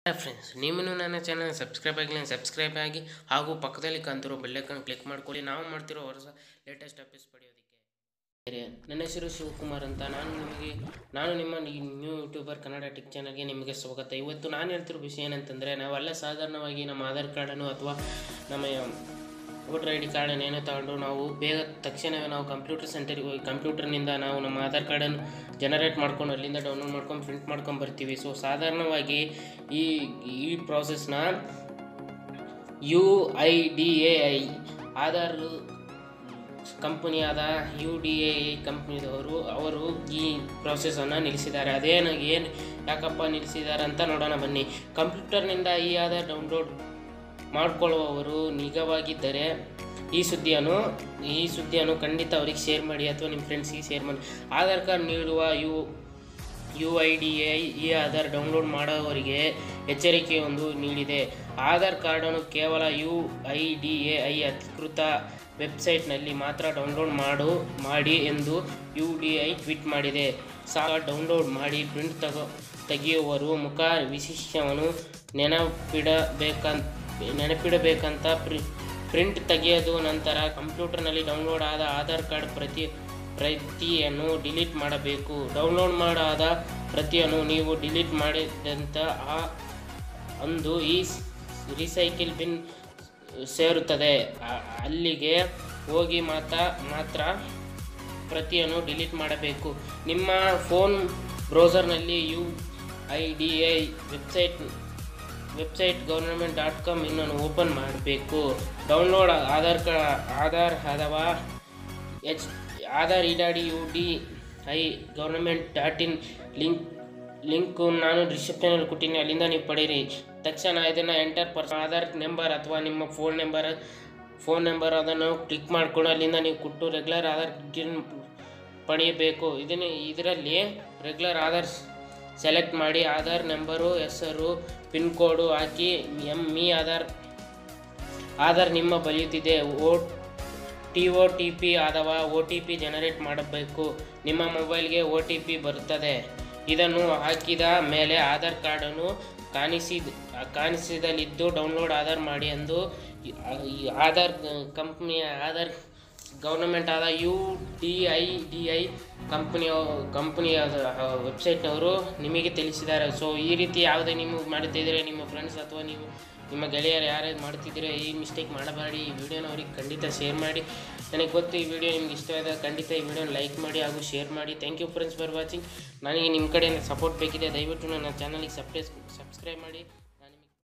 hi friends ನೀವೇನು ನನ್ನ channel subscribe ಆಗಿಲ್ಲ ಸಬ್ಸ್ಕ್ರೈಬ್ ಆಗಿ ಹಾಗೂ ಪಕ್ಕದಲ್ಲಿ ಕಾಣ್ತಿರೋ ಬೆಲ್ಲೈಕನ್ ಕ್ಲಿಕ್ ಮಾಡ್ಕೊಳ್ಳಿ ನಾವು ಮಾಡ್ತಿರೋ ಹೊಸ ಲೇಟೆಸ್ಟ್ ಅಪ್ಡೇಟ್ಸ್ ಪಡೆಯೋದಕ್ಕೆ ನನ್ನ ಹೆಸರು ಶಿವಕುಮಾರ್ ಅಂತ ನಾನು ನಿಮಗೆ ನಾನು ನಿಮ್ಮ ನ್ಯೂ ಯೂಟ್ಯೂಬರ್ ಕನ್ನಡ ಟಿಕ್ ಚಾನಲ್ಗೆ ನಿಮಗೆ ಸ್ವಾಗತ ಇವತ್ತು ನಾನು ಹೇಳ್ತಿರೋ ವಿಷಯ ಏನಂತಂದರೆ ನಾವೆಲ್ಲ ಸಾಧಾರಣವಾಗಿ ನಮ್ಮ ಆಧಾರ್ ಕಾರ್ಡನ್ನು ಅಥವಾ ನಮ್ಮ ವೋಟರ್ ಐ ಡಿ ಕಾರ್ಡನ್ನು ಏನೋ ತಗೊಂಡು ನಾವು ಬೇಗ ತಕ್ಷಣವೇ ನಾವು ಕಂಪ್ಯೂಟರ್ ಸೆಂಟರ್ಗೆ ಹೋಗಿ ಕಂಪ್ಯೂಟರ್ನಿಂದ ನಾವು ನಮ್ಮ ಆಧಾರ್ ಕಾರ್ಡನ್ನು ಜನರೇಟ್ ಮಾಡ್ಕೊಂಡು ಅಲ್ಲಿಂದ ಡೌನ್ಲೋಡ್ ಮಾಡ್ಕೊಂಡು ಪ್ರಿಂಟ್ ಮಾಡ್ಕೊಂಡು ಬರ್ತೀವಿ ಸೊ ಸಾಧಾರಣವಾಗಿ ಈ ಈ ಪ್ರಾಸೆಸ್ನ U I D A I Aadhaar ಕಂಪನಿಯಾದ ಯು ಡಿ ಎ ಐ ಕಂಪ್ನಿದವರು ಅವರು ಈ ಪ್ರಾಸೆಸನ್ನು ನಿಲ್ಲಿಸಿದ್ದಾರೆ ಅದೇನು ಏನು ಯಾಕಪ್ಪ ನಿಲ್ಲಿಸಿದ್ದಾರೆ ಅಂತ ನೋಡೋಣ ಬನ್ನಿ ಕಂಪ್ಯೂಟರ್ನಿಂದ ಈ ಆಧಾರ್ ಡೌನ್ಲೋಡ್ ಮಾಡಿಕೊಳ್ಳುವವರು ನಿಗವಾಗಿದ್ದರೆ ಈ ಸುದ್ದಿಯನ್ನು ಈ ಸುದ್ದಿಯನ್ನು ಖಂಡಿತ ಅವ್ರಿಗೆ ಶೇರ್ ಮಾಡಿ ಅಥವಾ ನಿಮ್ಮ ಫ್ರೆಂಡ್ಸಿಗೆ ಶೇರ್ ಮಾಡಿ ಆಧಾರ್ ಕಾರ್ಡ್ ನೀಡುವ U U I D A ಈ ಆಧಾರ್ ಡೌನ್ಲೋಡ್ ಮಾಡೋವರಿಗೆ ಎಚ್ಚರಿಕೆಯೊಂದು ನೀಡಿದೆ ಆಧಾರ್ ಕಾರ್ಡನ್ನು ಕೇವಲ U I D A I ಅಧಿಕೃತ ವೆಬ್ಸೈಟ್ನಲ್ಲಿ ಮಾತ್ರ ಡೌನ್ಲೋಡ್ ಮಾಡು ಮಾಡಿ ಎಂದು ಯು ಡಿ ಐ ಟ್ವೀಟ್ ಮಾಡಿದೆ ಸಹ ಡೌನ್ಲೋಡ್ ಮಾಡಿ ಪ್ರಿಂಟ್ ತಗೋ ತೆಗೆಯುವರು ಮುಖ ವಿಶೇಷವನ್ನು ನೆನಪಿಡಬೇಕಂತ ನೆನಪಿಡಬೇಕಂತ ಪ್ರಿ ಪ್ರಿಂಟ್ ತೆಗೆಯೋದು ನಂತರ ಕಂಪ್ಯೂಟರ್ನಲ್ಲಿ ಡೌನ್ಲೋಡ್ ಆದ ಆಧಾರ್ ಕಾರ್ಡ್ ಪ್ರತಿ ಪ್ರತಿಯನ್ನು ಡಿಲೀಟ್ ಮಾಡಬೇಕು ಡೌನ್ಲೋಡ್ ಮಾಡಾದ ಪ್ರತಿಯನ್ನು ನೀವು ಡಿಲೀಟ್ ಮಾಡಿದಂಥ ಆ ಅಂದು ಈ ರಿಸೈಕಲ್ ಬಿನ್ ಸೇರುತ್ತದೆ ಆ- ಅಲ್ಲಿಗೆ ಹೋಗಿ ಮಾತ್ರ ಮಾತ್ರ ಪ್ರತಿಯನ್ನು ಡಿಲೀಟ್ ಮಾಡಬೇಕು ನಿಮ್ಮ ಫೋನ್ ಬ್ರೌಸರ್ನಲ್ಲಿ U I D I website website government dot com ಇನ್ನನ್ನು ಓಪನ್ ಮಾಡಬೇಕು ಡೌನ್ಲೋಡ್ ಆಧಾರ್ ಕಾ ಆಧಾರ್ ಅಥವಾ ಎಚ್ ಆಧಾರ್ ಇಡಾಡಿ U D I government dot in link link ನಾನು ಡಿಸ್ಕ್ರಿಪ್ಷನಲ್ಲಿ ಕೊಟ್ಟಿನಿ ಅಲ್ಲಿಂದ ನೀವು ಪಡೀರಿ ತಕ್ಷಣ ಇದನ್ನು ಎಂಟರ್ ಪರ್ಸ್ ಆಧಾರ್ ನಂಬರ್ ಅಥವಾ ನಿಮ್ಮ ಫೋನ್ ನಂಬರ್ ಫೋನ್ ನಂಬರ್ ಅದನ್ನು ಕ್ಲಿಕ್ ಮಾಡಿಕೊಂಡು ಅಲ್ಲಿಂದ ನೀವು ಕೊಟ್ಟು ರೆಗ್ಯುಲರ್ ಆಧಾರ್ ಪಡೆಯಬೇಕು ಇದನ್ನು ಇದರಲ್ಲಿ ರೆಗ್ಯುಲರ್ ಆಧಾರ್ ಸೆಲೆಕ್ಟ್ ಮಾಡಿ ಆಧಾರ್ ನಂಬರು ಹೆಸರು ಪಿನ್ ಕೋಡು ಹಾಕಿ ಎಮ್ ಮಿ ಆಧಾರ್ ಆಧಾರ್ ನಿಮ್ಮ ಬಲಿಯುತ್ತಿದೆ O T O T P ಅಥವಾ ಒ ಟಿ ಪಿ ಜನರೇಟ್ ಮಾಡಬೇಕು ನಿಮ್ಮ ಮೊಬೈಲ್ಗೆ ಒ ಟಿ ಪಿ ಬರುತ್ತದೆ ಇದನ್ನು ಹಾಕಿದ ಮೇಲೆ ಆಧಾರ್ ಕಾರ್ಡನ್ನು ಕಾಣಿಸಿದ ಕಾಣಿಸಿದಲ್ಲಿದ್ದು ಡೌನ್ಲೋಡ್ ಆಧಾರ್ ಮಾಡಿ ಎಂದು ಈ- ಈ ಆಧಾರ್ ಕಂಪ್ನಿಯ ಆಧಾರ್ ಗೌರ್ಮೆಂಟ್ ಆದ U D I D I ಕಂಪ್ನಿಯ ಕಂಪ್ನಿಯ ವೆಬ್ಸೈಟ್ನವರು ನಿಮಗೆ ತಿಳಿಸಿದ್ದಾರೆ ಸೊ ಈ ರೀತಿ ಯಾವುದೇ ನೀವು ಮಾಡುತ್ತಿದ್ದರೆ ನಿಮ್ಮ ಫ್ರೆಂಡ್ಸ್ ಅಥವಾ ನೀವು ನಿಮ್ಮ ಗೆಳೆಯರು ಯಾರ್ಯಾರು ಮಾಡ್ತಿದ್ದೀರೋ ಈ ಮಿಸ್ಟೇಕ್ ಮಾಡಬೇಡಿ ಈ ವಿಡಿಯೋನ ಅವ್ರಿಗೆ ಖಂಡಿತ ಶೇರ್ ಮಾಡಿ ನನಗೆ ಗೊತ್ತು ಈ ವಿಡಿಯೋ ನಿಮ್ಗೆ ಇಷ್ಟವಾದ ಖಂಡಿತ ಈ ವಿಡಿಯೋನ ಲೈಕ್ ಮಾಡಿ ಹಾಗೂ ಶೇರ್ ಮಾಡಿ thank you friends for watching ನನಗೆ ನಿಮ್ಮ ಕಡೆಯಿಂದ ಸಪೋರ್ಟ್ ಬೇಕಿದೆ ದಯವಿಟ್ಟು ನನ್ನ ಚಾನಲಿಗೆ ಸಬ್ಸ್ಕ್ರೈಬ್ ಸಬ್ಸ್ಕ್ರೈಬ್ ಮಾಡಿ